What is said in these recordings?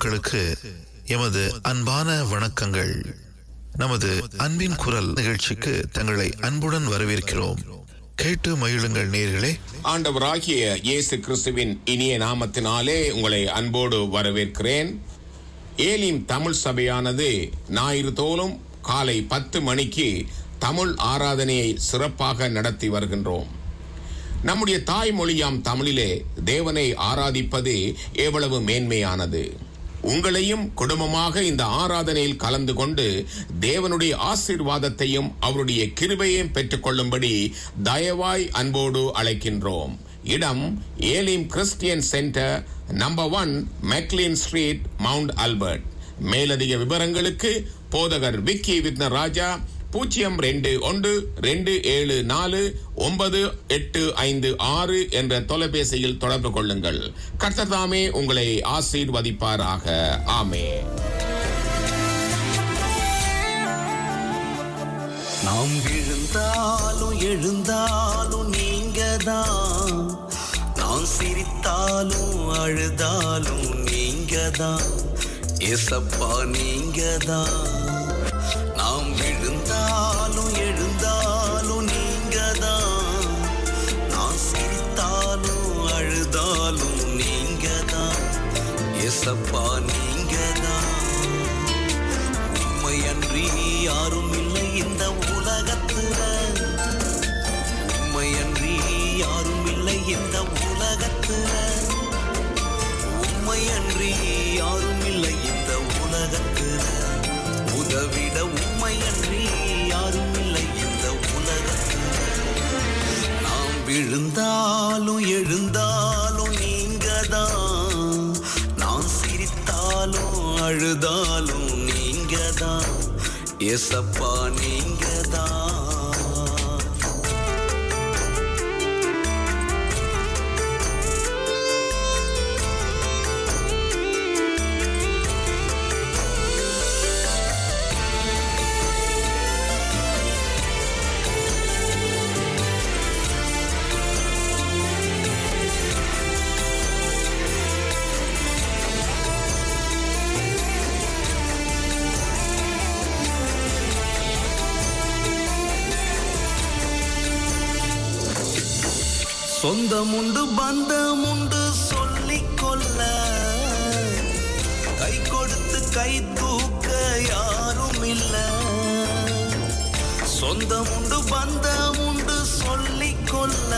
மக்களுக்கு எமது அன்பான வணக்கங்கள் நமது அன்பின் குரல் நிகழ்ச்சிக்கு தங்களை அன்புடன் வரவேற்கிறோம் கேட்டு மகிழுங்கள் நேர்களே ஆண்டவராகிய இயேசு கிறிஸ்துவின் இனிய நாமத்தினாலே உங்களை அன்போடு வரவேற்கிறேன் ஏலிம் தமிழ் சபையானது ஞாயிறு தோறும் காலை பத்து மணிக்கு தமிழ் ஆராதனையை சிறப்பாக நடத்தி வருகின்றோம் நம்முடைய தாய்மொழியாம் தமிழிலே தேவனை ஆராதிப்பது எவ்வளவு மேன்மையானது உங்களையும் குடும்பமாக இந்த ஆராதனையில் கலந்து கொண்டு தேவனுடைய ஆசீர்வாதத்தையும் அவருடைய கிருபையையும் பெற்றுக்கொள்ளும்படி தயவாய் அன்போடு அழைக்கின்றோம் இடம் Elim Christian centre number one McLean Street Mount Albert மேலதிக விவரங்களுக்கு போதகர் விக்கி வித்ன ராஜா பூஜ்ஜியம் ரெண்டு ஒன்று ரெண்டு ஏழு நாலு ஒன்பது எட்டு ஐந்து ஆறு என்ற தொலைபேசியில் தொடர்பு கொள்ளுங்கள் கர்த்ததாமே உங்களை ஆசீர்வதிப்பாராக ஆமே நாம் விழுந்தாலும் எழுந்தாலும் நீங்க தான் நான் சிரித்தாலும் அழுதாலும் நீங்க தான் ஏசப்பா நீங்க தான் நாம் விழுந்தாலும் எழுந்தாலும் நீங்க தான் நான் சிரித்தாலும் அழுதாலும் நீங்க தான் ஏசப்பா நீங்க தான் உண்மையன்றி யாரும் இல்லை இந்த உலகத்துல உண்மையன்றி யாரும் இல்லை இந்த உலகத்துல உண்மையன்றி யாரும் இல்லை இந்த உலகத்துல உதவிட உண்மையன்றி யாரும் இல்லை இந்த உலகத்துல நாம் விழுந்தாலும் எழுந்தாலும் நீங்க தான் நான் சிரித்தாலும் அழுதாலும் நீங்க தான் ஏசப்பா நீங்க தான் சொந்தமுண்டு பந்தமுண்டு சொல்லிக் கொள்ள கை கொடுத்து கை தூக்க யாரும் இல்ல சொந்தமுண்டு பந்தமுண்டு சொல்லிக் கொள்ள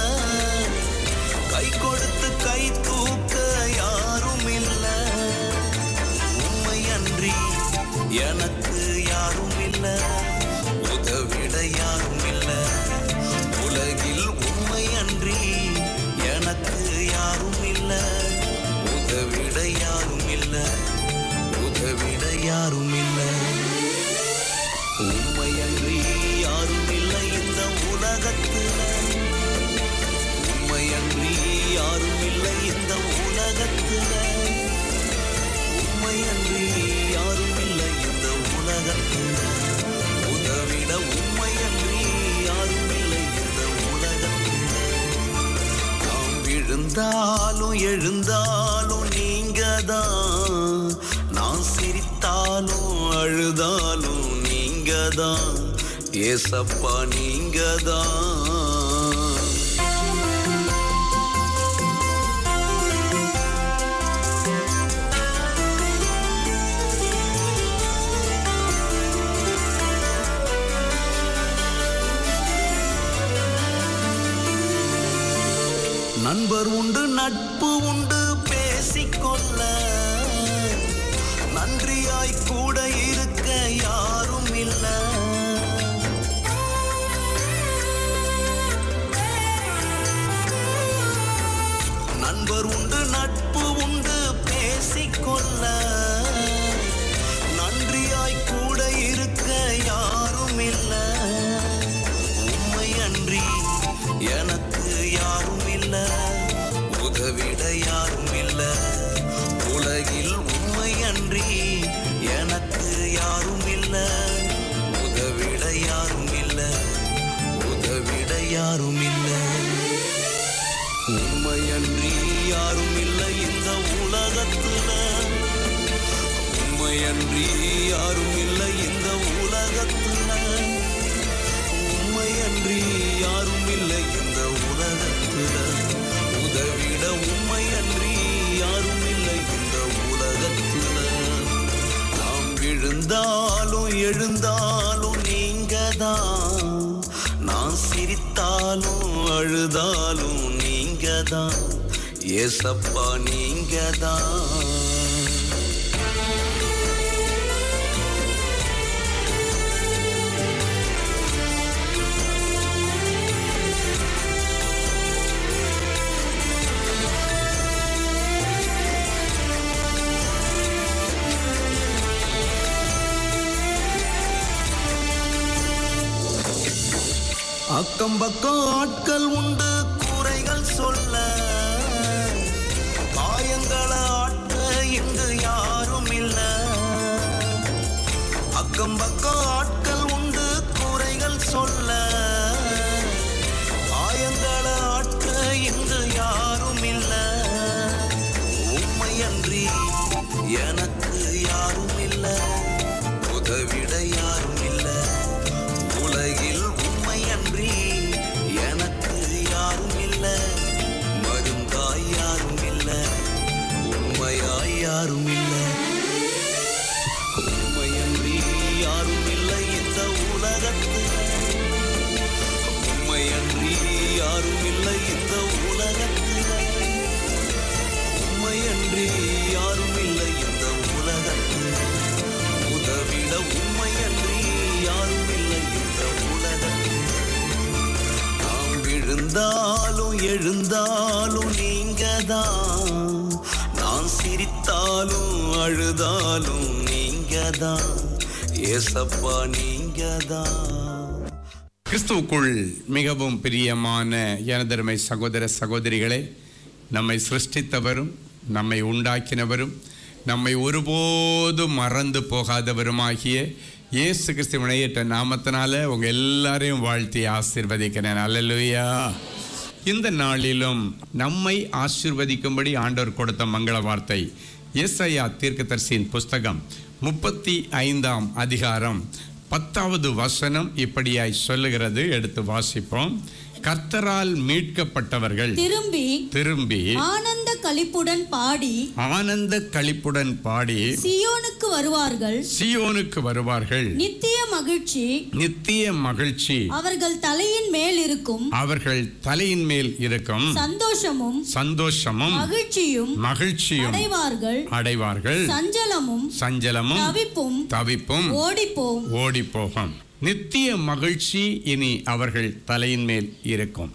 கை கொடுத்து கை தூக்க யாரும் இல்ல உண்மையன்றி எனக்கு யாரும் இல்ல உதவிட யாரும் இல்ல உலகில் உண்மையன்றி எனக்கு யாரும் இல்ல உதவிட யாரும் இல்ல உதவிட யாரும் இல்ல உண்மையன்றி யாரும் இல்லை இந்த உலகத்துல உண்மையன்றி யாரும் இல்லை இந்த உலகத்துல உண்மையன்றி யாரும் இல்லை இந்த உலகத்தில் உதவிட உண்மையன்றி யாரும் இல்லை இந்த உலகத்தில் நாம் விழுந்தாலும் எழுந்தாலும் நீங்க தான் நான் சிரித்தாலும் அழுதாலும் நீங்க தான் ஏசப்பா நீங்க தான் நண்பர் உண்டு நட்பு உண்டு பேசிக்கொள்ள நன்றியாய் கூட இருக்க யாரும் இல்ல நண்பர் உண்டு நட்பு உண்டு பேசிக்கொள்ள நன்றியாய் கூட இருக்க யாரும் இல்ல உண்மையன்றி எனக்கு யாரும் இல்ல உதவிட யாரும் இல்ல உலகில் உண்மையன்றி எனக்கு யாரும் இல்ல உதவிட யாரும் இல்ல உதவிட யாரும் இல்ல உண்மையன்றி யாரும் இல்லை இந்த உலகத்துல உண்மையன்றி யாரும் இல்லை இந்த உலகத்துல உண்மையன்றி யாரும் இல்லை இந்த உலகத்துல உதவிட உண்மையன்றி யாரும் இல்லை இந்த உலகத்துல நாம் விழுந்தாலும் எழுந்தாலும் நீங்க தான் நான் சிரித்தாலும் அழுதாலும் நீங்க தான் ஏசப்பா நீங்க தான் அக்கம் பக்கம் ஆட்கள் உண்டு குறைகள் சொல்ல காயங்களை ஆட்ட இங்கு யாரும் இல்ல அக்கம் பக்கம் ஆட்கள் உண்டு குறைகள் சொல்ல காயங்களை ஆட்ட இங்கு யாரும் இல்ல உண்மையன்றி எனக்கு யாரும் இல்ல உதவிட யாரும் இல்ல உலகில் உண்மையன்றி எனக்கு யாரும் இல்ல மருந்தாய் யாரும் இல்ல உண்மையாய் யாரும் இல்ல உண்மையன்றி யாரும் இல்லை இந்த உலகத்தில் உண்மையன்றி யாரும் இல்லை இந்த உலகத்தில் உண்மையன்றி யாரும் இல்லை இந்த உலகத்தில் உதவிட உண்மையன்றி யாரும் இல்லை இந்த உலகத்தில் நாம் விழுந்தாலும் எழுந்தாலும் நீங்க தான் நான் சிரித்தாலும் அழுதாலும் நீங்க தான் ஏசப்பா நீங்க தான் கிறிஸ்துவுக்குள் மிகவும் பிரியமான எனதருமை சகோதர சகோதரிகளே நம்மை சிருஷ்டித்தவரும் நம்மை உண்டாக்கினவரும் நம்மை ஒருபோதும் மறந்து போகாதவருமாகிய இயேசு கிறிஸ்து வினையற்ற நாமத்தினால உங்க எல்லாரையும் வாழ்த்தி ஆசீர்வதிக்கிறேன் அல்லேலூயா இந்த நாளிலும் நம்மை ஆசீர்வதிக்கும்படி ஆண்டவர் கொடுத்த மங்கள வார்த்தை எஸ்ஐயா தீர்க்கதரிசியின் புஸ்தகம் முப்பத்தி ஐந்தாம் அதிகாரம் பத்தாவது வசனம் இப்படியாய் சொல்லுகிறது எடுத்து வாசிப்போம் கர்த்தரால் மீட்கப்பட்டவர்கள் திரும்பி திரும்பி ஆனந்த களிப்புடன் பாடி ஆனந்த களிப்புடன் பாடி சியோனுக்கு வருவார்கள் சியோனுக்கு வருவார்கள் நித்திய மகிழ்ச்சி நித்திய மகிழ்ச்சி அவர்கள் தலையின் மேல் இருக்கும் அவர்கள் தலையின் மேல் இருக்கும் சந்தோஷமும் சந்தோஷமும் மகிழ்ச்சியும் மகிழ்ச்சியும் அடைவார்கள் அடைவார்கள் சஞ்சலமும் சஞ்சலமும் தவிப்பும் தவிப்பும் ஓடிப்போம் ஓடி போகும் நித்திய மகிழ்ச்சி இனி அவர்கள் தலையின் மேல் இருக்கும்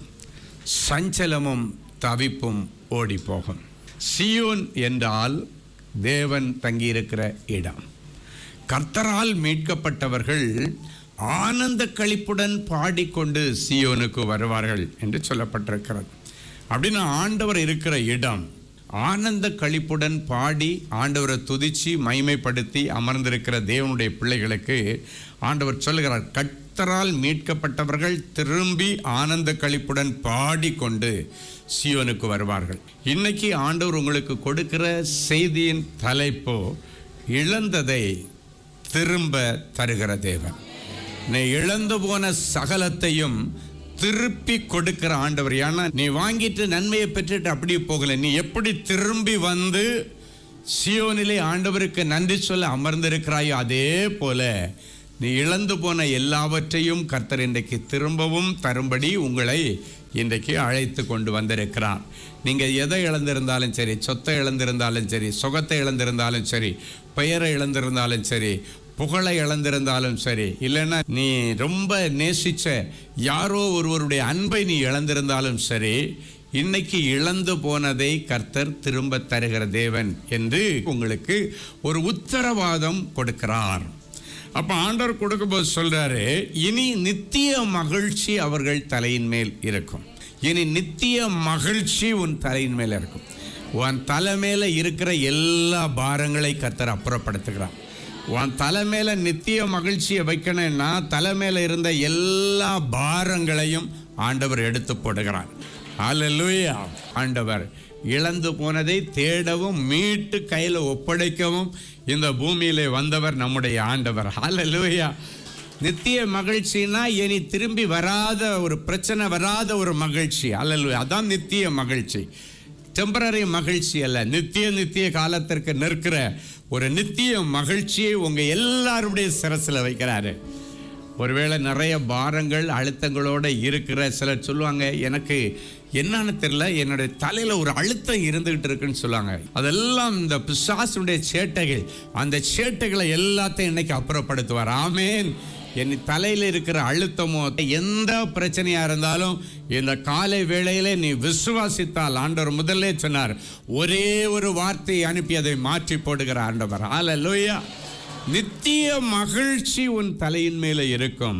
சஞ்சலமும் தவிப்பும் ஓடி போகும் சியோன் என்றால் தேவன் தங்கியிருக்கிற இடம் கர்த்தரால் மீட்கப்பட்டவர்கள் ஆனந்த களிப்புடன் பாடிக்கொண்டு சியோனுக்கு வருவார்கள் என்று சொல்லப்பட்டிருக்கிறது அப்படின்னா ஆண்டவர் இருக்கிற இடம் ஆனந்த களிப்புடன் பாடி ஆண்டவரை துதிச்சு மைமைப்படுத்தி அமர்ந்திருக்கிற தேவனுடைய பிள்ளைகளுக்கு ஆண்டவர் சொல்லுகிறார் கர்த்தரால் மீட்கப்பட்டவர்கள் திரும்பி ஆனந்த களிப்புடன் பாடிக்கொண்டு சியோனுக்கு வருவார்கள் இன்னைக்கு ஆண்டவர் உங்களுக்கு கொடுக்கிற செய்தியின் தலைப்போ இழந்ததை திரும்ப தருகிற தேவன் நீ இழந்து போன சகலத்தையும் திருப்பி கொடுக்கிற ஆண்டவர் ஏன்னா நீ வாங்கிட்டு நன்மையை பெற்றுட்டு அப்படியே போகல நீ எப்படி திரும்பி வந்து சியோனிலே ஆண்டவருக்கு நன்றி சொல்ல அமர்ந்திருக்கிறாயோ அதே போல நீ இழந்து போன எல்லாவற்றையும் கர்த்தர் இன்றைக்கு திரும்பவும் தரும்படி உங்களை இன்றைக்கு அழைத்து கொண்டு வந்திருக்கிறார் நீங்கள் எதை இழந்திருந்தாலும் சரி சொத்தை இழந்திருந்தாலும் சரி சுகத்தை இழந்திருந்தாலும் சரி பெயரை இழந்திருந்தாலும் சரி புகழை இழந்திருந்தாலும் சரி இல்லைன்னா நீ ரொம்ப நேசிச்ச யாரோ ஒருவருடைய அன்பை நீ இழந்திருந்தாலும் சரி இன்னைக்கு இழந்து போனதை கர்த்தர் திரும்ப தருகிற தேவன் என்று உங்களுக்கு ஒரு உத்தரவாதம் கொடுக்கிறார் அப்ப ஆண்டவர் கொடுக்கும்போது சொல்றாரு இனி நித்திய மகிழ்ச்சி அவர்கள் தலையின் மேல் இருக்கும் இனி நித்திய மகிழ்ச்சி உன் தலையின் மேல இருக்கும் உன் தலை மேல இருக்கிற எல்லா பாரங்களை கர்த்தர் அப்புறப்படுத்துகிறார் உன் தலை மேல நித்திய மகிழ்ச்சியை வைக்கணும்னா தலை மேல இருந்த எல்லா பாரங்களையும் ஆண்டவர் எடுத்து போடுகிறார் அல்லேலூயா ஆண்டவர் இழந்து போனதை தேடவும் மீட்டு கையில் ஒப்படைக்கவும் இந்த பூமியிலே வந்தவர் நம்முடைய ஆண்டவர் ஹalleluya நித்திய மகிழ்ச்சினா இனி திரும்பி வராத ஒரு பிரச்சனை வராத ஒரு மகிழ்ச்சி அல்ல அதான் நித்திய மகிழ்ச்சி டெம்பரரி மகிழ்ச்சி அல்ல நித்திய நித்திய காலத்திற்கு நிற்கிற ஒரு நித்திய மகிழ்ச்சியை உங்க எல்லாருடைய சிரசில் வைக்கிறாரு ஒருவேளை நிறைய பாரங்கள் அழுத்தங்களோட இருக்கிற சிலர் சொல்லுவாங்க எனக்கு என்னன்னு தெரியல என்னுடைய தலையில் ஒரு அழுத்தம் இருந்துகிட்டு இருக்குன்னு சொல்லுவாங்க அதெல்லாம் இந்த பிசாசுடைய சேட்டைகள் அந்த சேட்டைகளை எல்லாத்தையும் இன்னைக்கு அப்புறப்படுத்துவார் ஆமேன் என் தலையில் இருக்கிற அழுத்தமோ எந்த பிரச்சனையா இருந்தாலும் இந்த காலை வேளையிலே நீ விசுவாசித்தால் ஆண்டவர் முதல்ல சொன்னார் ஒரே ஒரு வார்த்தையை அனுப்பி அதை மாற்றி போடுகிற ஆண்டவர் ஹalleluya நித்திய மகிழ்ச்சி உன் தலையின் மேலே இருக்கும்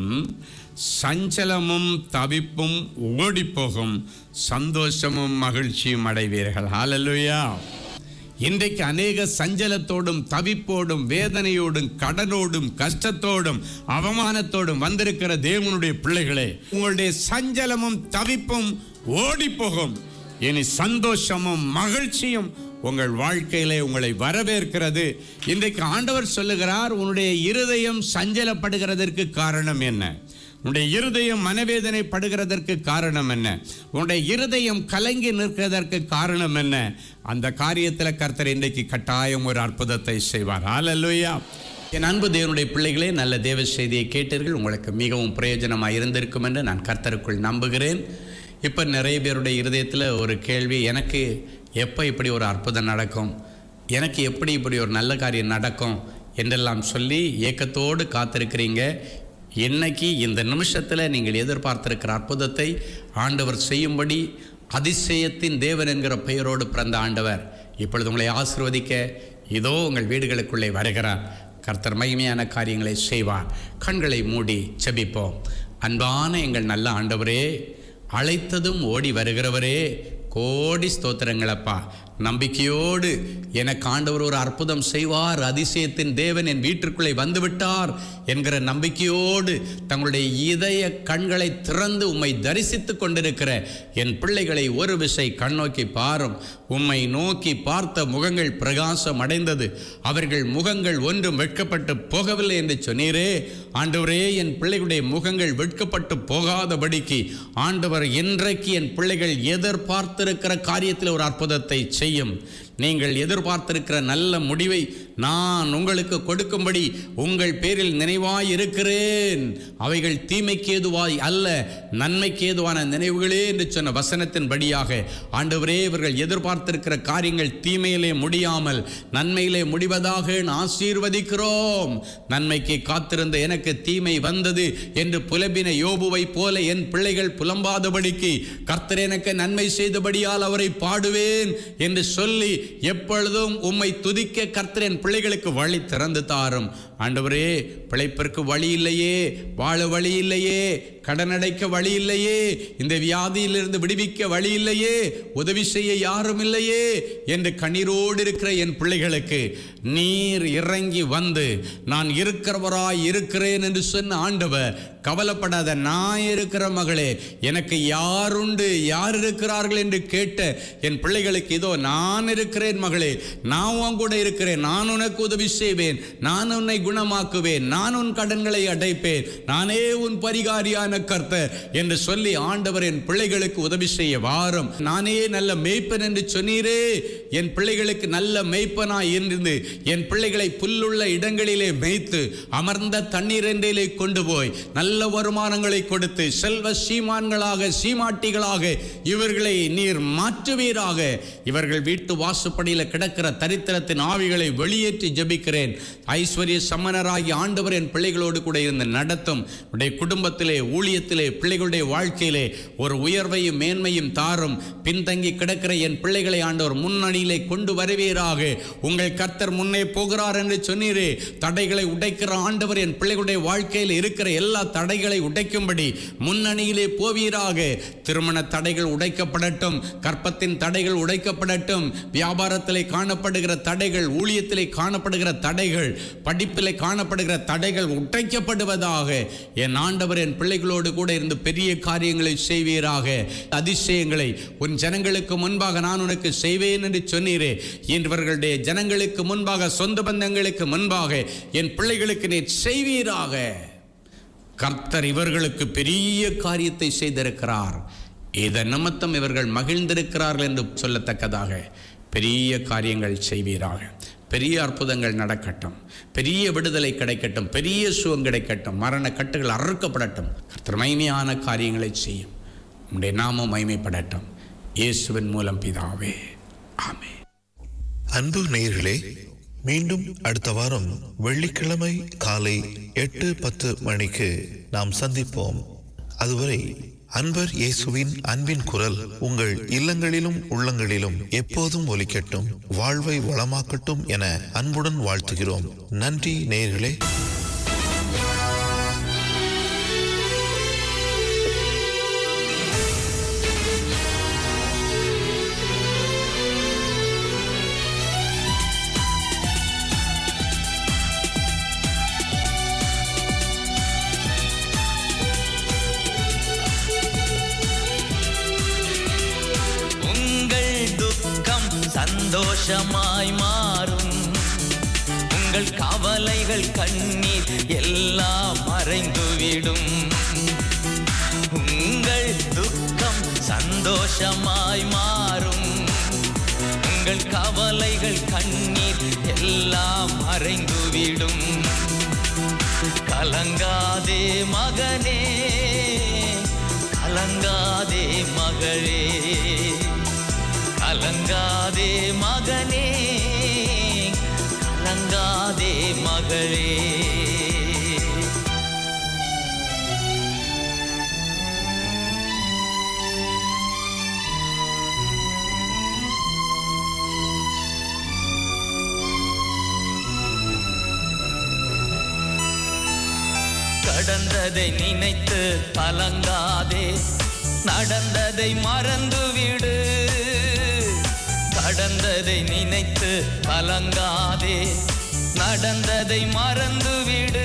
சஞ்சலமும் தவிப்பும் ஓடிப்போகும் சந்தோஷமும் மகிழ்ச்சியும் அடைவீர்கள் ஹalleluya இன்றைக்கு அநேக சஞ்சலத்தோடும் தவிப்போடும் வேதனையோடும் கடனோடும் கஷ்டத்தோடும் அவமானத்தோடும் வந்திருக்கிற தேவனுடைய பிள்ளைகளே உங்களுடைய சஞ்சலமும் தவிப்பும் ஓடிப்போகும் இனி சந்தோஷமும் மகிழ்ச்சியும் உங்கள் வாழ்க்கையிலே உங்களை வரவேற்கிறது இன்றைக்கு ஆண்டவர் சொல்லுகிறார் உன்னுடைய இருதயம் சஞ்சலப்படுகிறதற்கு காரணம் என்ன உன்னுடைய இருதயம் மனவேதனைப்படுகிறதற்கு காரணம் என்ன உன்னுடைய இருதயம் கலங்கி நிற்கிறதற்கு காரணம் என்ன அந்த காரியத்தில் கர்த்தர் இன்றைக்கு கட்டாயம் ஒரு அற்புதத்தை செய்வார் ஹalleluya என் அன்பு தேவனுடைய பிள்ளைகளே நல்ல தேவ செய்தியை கேட்டீர்கள் உங்களுக்கு மிகவும் பிரயோஜனமாக இருந்திருக்கும் என்று நான் கர்த்தருக்குள் நம்புகிறேன் இப்போ நிறைய பேருடைய இருதயத்தில் ஒரு கேள்வி எனக்கு எப்போ இப்படி ஒரு அற்புதம் நடக்கும் எனக்கு எப்படி இப்படி ஒரு நல்ல காரியம் நடக்கும் என்றெல்லாம் சொல்லி ஏக்கத்தோடு காத்திருக்கிறீங்க இன்னைக்கு இந்த நிமிஷத்தில் நீங்கள் எதிர்பார்த்திருக்கிற அற்புதத்தை ஆண்டவர் செய்யும்படி அதிசயத்தின் தேவன் என்கிற பெயரோடு பிறந்த ஆண்டவர் இப்பொழுது உங்களை ஆசிர்வதிக்க இதோ உங்கள் வீடுகளுக்குள்ளே வருகிறார் கர்த்தர் மகிமையான காரியங்களை செய்வார் கண்களை மூடி செபிப்போம் அன்பான எங்கள் நல்ல ஆண்டவரே அழைத்ததும் ஓடி வருகிறவரே கோடி ஸ்தோத்திரங்களப்பா நம்பிக்கையோடு எனக்கு ஆண்டவர் ஒரு அற்புதம் செய்வார் அதிசயத்தின் தேவன் என் வீட்டிற்குள்ளே வந்துவிட்டார் என்கிற நம்பிக்கையோடு தங்களுடைய இதய கண்களை திறந்து உம்மை தரிசித்து கொண்டிருக்கிற என் பிள்ளைகளை ஒரு விசை கண்ணோக்கி பாரும் உம்மை நோக்கி பார்த்த முகங்கள் பிரகாசம் அடைந்தது அவர்கள் முகங்கள் ஒன்றும் வெட்கப்பட்டு போகவில்லை என்று சொன்னீரே ஆண்டவரே என் பிள்ளைகளுடைய முகங்கள் வெட்கப்பட்டு போகாதபடிக்கு ஆண்டவர் இன்றைக்கு என் பிள்ளைகள் எதிர்பார்த்திருக்கிற காரியத்தில் ஒரு அற்புதத்தை செய்யும் நீங்கள் எதிர்பார்த்திருக்கிற நல்ல முடிவை நான் உங்களுக்கு கொடுக்கும்படி உங்கள் பேரில் நினைவாய் இருக்கிறேன் அவைகள் தீமைக்கு ஏதுவாய் அல்ல நன்மைக்கு ஏதுவான நினைவுகளே என்று சொன்ன வசனத்தின்படியாக ஆண்டவரே இவர்கள் எதிர்பார்த்திருக்கிற காரியங்கள் தீமையிலே முடியாமல் நன்மையிலே முடிவதாக ஆசீர்வதிக்கிறோம் நன்மைக்கு காத்திருந்த எனக்கு தீமை வந்தது என்று புலம்பின யோபுவை போல என் பிள்ளைகள் புலம்பாதபடிக்கு கர்த்தர் எனக்கு நன்மை செய்தபடியால் அவரை பாடுவேன் என்று சொல்லி எப்பொழுதும் உம்மை துதிக்க கர்த்தர் என் பிள்ளைகளுக்கு வழி திறந்து தாரும் ஆண்டவரே பிழைப்பிற்கு வழி இல்லையே வாழ வழி இல்லையே கடன் அடைக்க வழி இல்லையே இந்த வியாதியிலிருந்து விடுவிக்க வழி இல்லையே உதவி செய்ய யாரும் இல்லையே என்று கண்ணீரோடு இருக்கிற என் பிள்ளைகளுக்கு நீர் இறங்கி வந்து நான் இருக்கிறவராய் இருக்கிறேன் என்று சொன்ன ஆண்டவர் கவலைப்படாத நான் இருக்கிற மகளே எனக்கு யாருண்டு யார் இருக்கிறார்கள் என்று கேட்ட என் பிள்ளைகளுக்கு இதோ நான் இருக்கிறேன் மகளே நான் உன் கூட இருக்கிறேன் நான் உனக்கு உதவி செய்வேன் நான் உன்னை குணமாக்குவேன் நான் உன் கடன்களை அடைப்பேன் நானே உன் பரிகாரியான கர்த்தர் என்று சொல்லி ஆண்டவர் என் பிள்ளைகளுக்கு உதவி செய்ய வாரும் நானே நல்ல மேய்ப்பன் என்று சொன்னீரே என் பிள்ளைகளுக்கு நல்ல மேய்ப்பனாய் இருந்து என் பிள்ளைகளை புல்லுள்ள இடங்களிலே மேய்த்து அமர்ந்த தண்ணீர் என்றிலே கொண்டு போய் நல்ல வருமானங்களை கொடுத்து செல்வ சீமான்களாக சீமாட்டிகளாக இவர்களை நீர் மாற்றுவீராக இவர்கள் வீட்டு வாசுப்படியில் கிடக்கிற தரித்திரத்தின் ஆவிகளை வெளியேற்றி ஜெபிக்கிறேன் ஐஸ்வர்ய சம்மனராகி ஆண்டவர் என் பிள்ளைகளோடு கூட இருந்து நடத்தும் உடைய குடும்பத்திலே ஊழியத்திலே பிள்ளைகளுடைய வாழ்க்கையிலே ஒரு உயர்வையும் மேன்மையும் தாரும் பின்தங்கி கிடக்கிற என் பிள்ளைகளை ஆண்டவர் முன்னணியிலே கொண்டு வருவீராக உங்கள் கர்த்தர் முன்னே போகிறார் என்று சொன்னீரே தடைகளை உடைக்கிற ஆண்டவர் என் பிள்ளைகளுடைய வாழ்க்கையில் இருக்கிற எல்லா தடைகளை உடைக்கும்படி முன்னணியிலே போவீராக திருமண தடைகள் உடைக்கப்படட்டும் கற்பத்தின் தடைகள் உடைக்கப்படட்டும் வியாபாரத்திலே காணப்படுகிற தடைகள் ஊழியத்திலே காணப்படுகிற தடைகள் படிப்பிலே காணப்படுகிற தடைகள் உடைக்கப்படுவதாக என் ஆண்டவர் என் பிள்ளைகளோடு கூட இருந்து பெரிய காரியங்களை செய்வீராக அதிசயங்களை உன் ஜனங்களுக்கு முன்பாக நான் உனக்கு செய்வேன் என்று சொன்னீரே இவர்களுடைய ஜனங்களுக்கு முன்பாக சொந்த பந்தங்களுக்கு முன்பாக என் பிள்ளைகளுக்கு நீ செய்வீராக கர்த்தர் இவர்களுக்கு பெரிய காரியத்தை செய்திருக்கிறார் இதன் நிமித்தம் இவர்கள் மகிழ்ந்திருக்கிறார்கள் என்று சொல்லத்தக்கதாக பெரிய காரியங்கள் செய்வீராக பெரிய அற்புதங்கள் நடக்கட்டும் பெரிய விடுதலை கிடைக்கட்டும் பெரிய சுகம் கிடைக்கட்டும் மரண கட்டுகள் அறுக்கப்படட்டும் கர்த்தர் மைமையான காரியங்களை செய்யும் உம்முடைய நாமம் மைமைப்படட்டும் இயேசுவின் மூலம் பிதாவே ஆமென் அன்பு நேயர்களே மீண்டும் அடுத்த வாரம் வெள்ளிக்கிழமை காலை எட்டு பத்து மணிக்கு நாம் சந்திப்போம் அதுவரை அன்பர் இயேசுவின் அன்பின் குரல் உங்கள் இல்லங்களிலும் உள்ளங்களிலும் எப்போதும் ஒலிக்கட்டும் வாழ்வை வளமாக்கட்டும் என அன்புடன் வாழ்த்துகிறோம் நன்றி நேயர்களே உங்கள் துக்கம் சந்தோஷமாய் மாறும் உங்கள் கவலைகள் கண்ணீர் எல்லாம் மறைந்துவிடும் உங்கள் துக்கம் சந்தோஷமாய் மாறும் உங்கள் கவலைகள் கண்ணீர் எல்லாம் மறைந்துவிடும் கலங்காதே மகனே கலங்காதே மகளே கலங்காதே மகனே கலங்காதே மகளே கடந்ததை நினைத்து கலங்காதே நடந்ததை மறந்துவிடு கடந்ததை நினைத்து கலங்காதே நடந்ததை மறந்துவிடு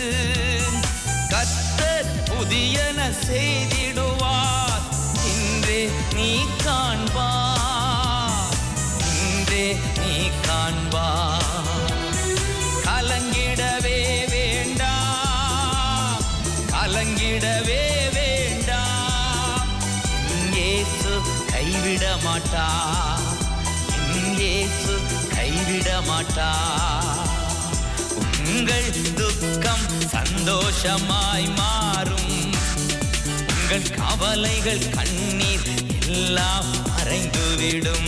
கத்தர் புதியன செய்திடுவார் இன்றே நீ காண்பார் இன்றே நீ காண்பார் கலங்கிடவே வேண்டாம் கலங்கிடவே வேண்டாம் இயேசு கைவிட மாட்டா இயேசு கைவிட மாட்டா உங்கள் துக்கம் சந்தோஷமாய் மாறும் உங்கள் கவலைகள் கண்ணீர் எல்லாம் மறைந்துவிடும்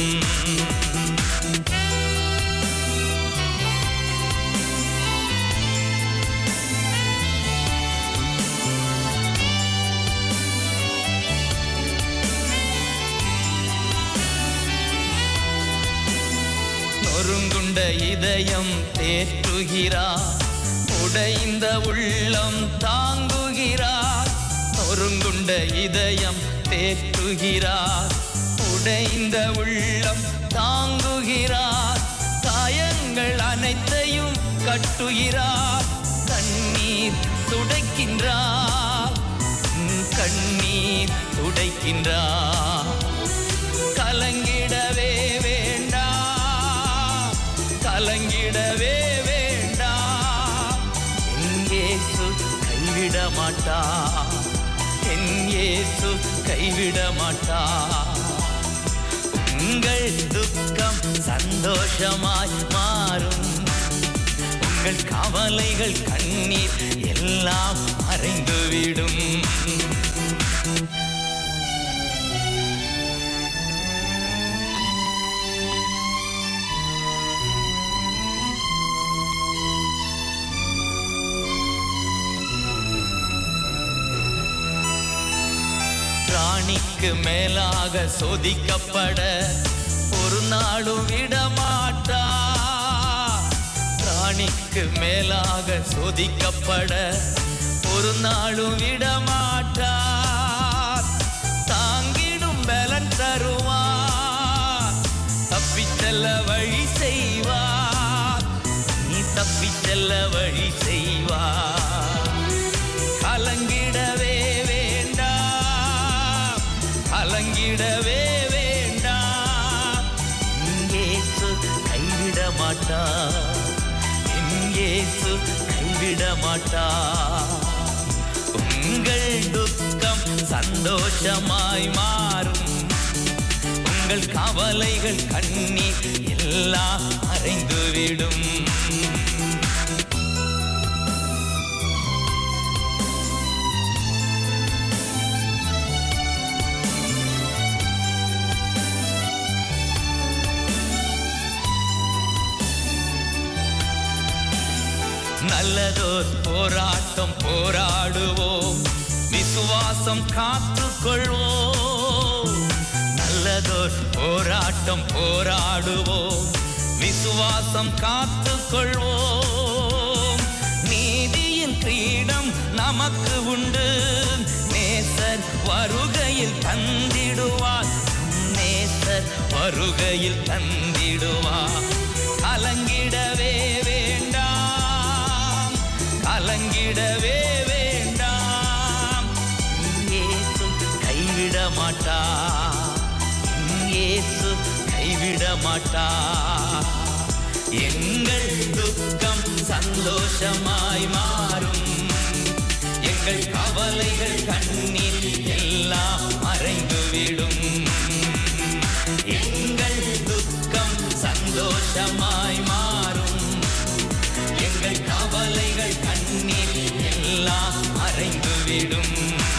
நொறுங்குண்ட இதயம் தேற்றுகிறார் உடைந்த உள்ளம் தாங்குகிறார் நொறுங்குண்ட இதயம் தேற்றுகிறார் உடைந்த உள்ளம் தாங்குகிறார் காயங்கள் அனைத்தையும் கட்டுகிறார் கண்ணீர் துடைக்கின்றார் உம் கண்ணீர் துடைக்கின்றார் கலங்கிடவே வேண்டாம் கலங்கிடவே வேண்டாம் என் இயேசு கைவிட மாட்டா என் இயேசு கைவிட மாட்டா உங்கள் துக்கம் சந்தோஷமாய் மாறும் உங்கள் கவலைகள் கண்ணீர் எல்லாம் மறைந்துவிடும் ராணிக்கு மேலாக சோதிக்கப்பட ஒரு நாளும் விடமாட்டா ராணிக்கு மேலாக சோதிக்கப்பட ஒரு நாளும் விடமாட்டார் தாங்கிடும் பலன் தருவார் தப்பிச் செல்ல வழி செய்வார் நீ தப்பிச் செல்ல வழி செய்வார் கலங்கிடவே வேண்டாம் கலங்கிடவே வேண்டாம் இயேசு கைவிட மாட்டார் இயேசு கைவிட மாட்டார் உங்கள் துக்கம் சந்தோஷமாய் மாறும் உங்கள் கவலைகள் கண்ணீர் எல்லாம் மறைந்துவிடும் நல்லதோர் போராட்டம் போராடுவோம் விசுவாசம் காத்துக்கொள்வோம் நல்லதோர் போராட்டம் போராடுவோம் விசுவாசம் காத்துக்கொள்வோம் நீதியின் கிரீடம் நமக்கு உண்டு நேசர் வருகையில் தந்திடுவார் நேசர் வருகையில் தந்திடுவார் கலங்கிடவே வேண்டாம் கலங்கிடவே வேண்டாம் இயேசு கைவிட மாட்டார் இயேசு கைவிட மாட்டார் எங்கள் துக்கம் சந்தோஷமாய் மாறும் எங்கள் கவலைகள் கண்ணீர் எல்லாம் மறைந்துவிடும் எங்கள் துக்கம் சந்தோஷமாய் மாறும் எங்கள் கவலைகள் கண்ணீர் எல்லாம் மறைந்துவிடும்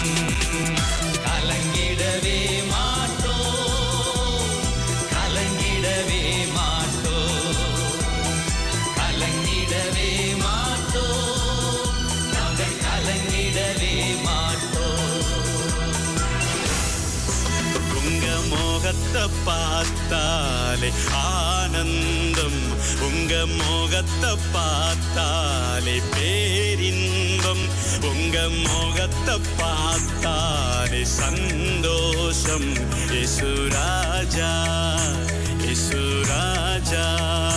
கலங்கிடவே மாட்டோம் கலங்கிடவே மாட்டோம் கலங்கிடவே மாட்டோம் நாங்கள் கலங்கிடவே மாட்டோம் உங்க முகத்தை பார்த்தாலே ஆனந்தம் உங்க முகத்தை பார்த்தாலே பேரின்பம் உங்க முகத்தை பார்த்தாலே சந்தோஷம் இசுராஜா இசுராஜா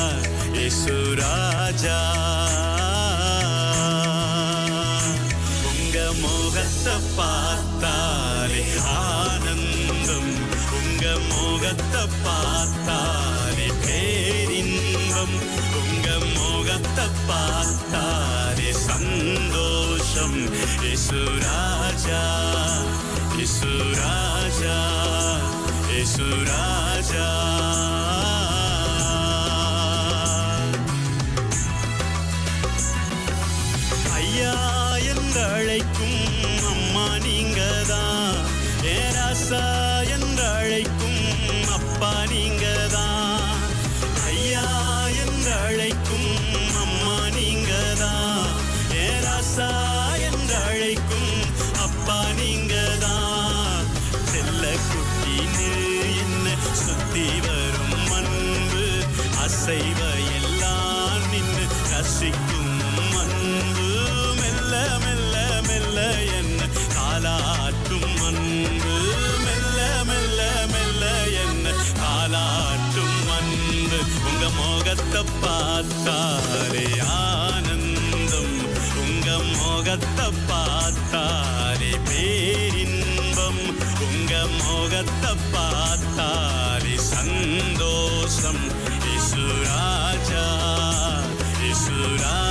இசுராஜா உங்க முகத்தை பார்த்தாலே ஆனந்தம் உங்க முகத்தை பார்த்தாலே பேரின்பம் உங்க முகத்தை பார்த்தாலே சந்தோஷம் இசுராஜா இசுராஜா இசுராஜா ஐயா என்று அழைக்கும் அம்மா நீங்க தான் ஏராசா என்று அழைக்கும் அப்பா நீங்க தான் ஐயா என்று அழைக்கும் அம்மா நீங்க தான் ஏராசா என்று அழைக்கும் அப்பா நீங்க தான் செல்ல குட்டின்னு என்ன சுத்தி வரும் அன்பு அசைவ எல்லாம் நின்று ரசிக்கும் அன்பு மெல்ல மெல்ல மெல்ல என்ன காலாட்டும் அன்பு மெல்ல மெல்ல மெல்ல என்ன காலாட்டும் அன்பு உங்க முகத்தை பார்த்தாலே ஆனந்தம் உங்க முகத்தை பார்த்தாலே பேரின்பம் உங்க முகத்தை பார்த்தாலே சந்தோஷம் இசுராஜா இசுராஜா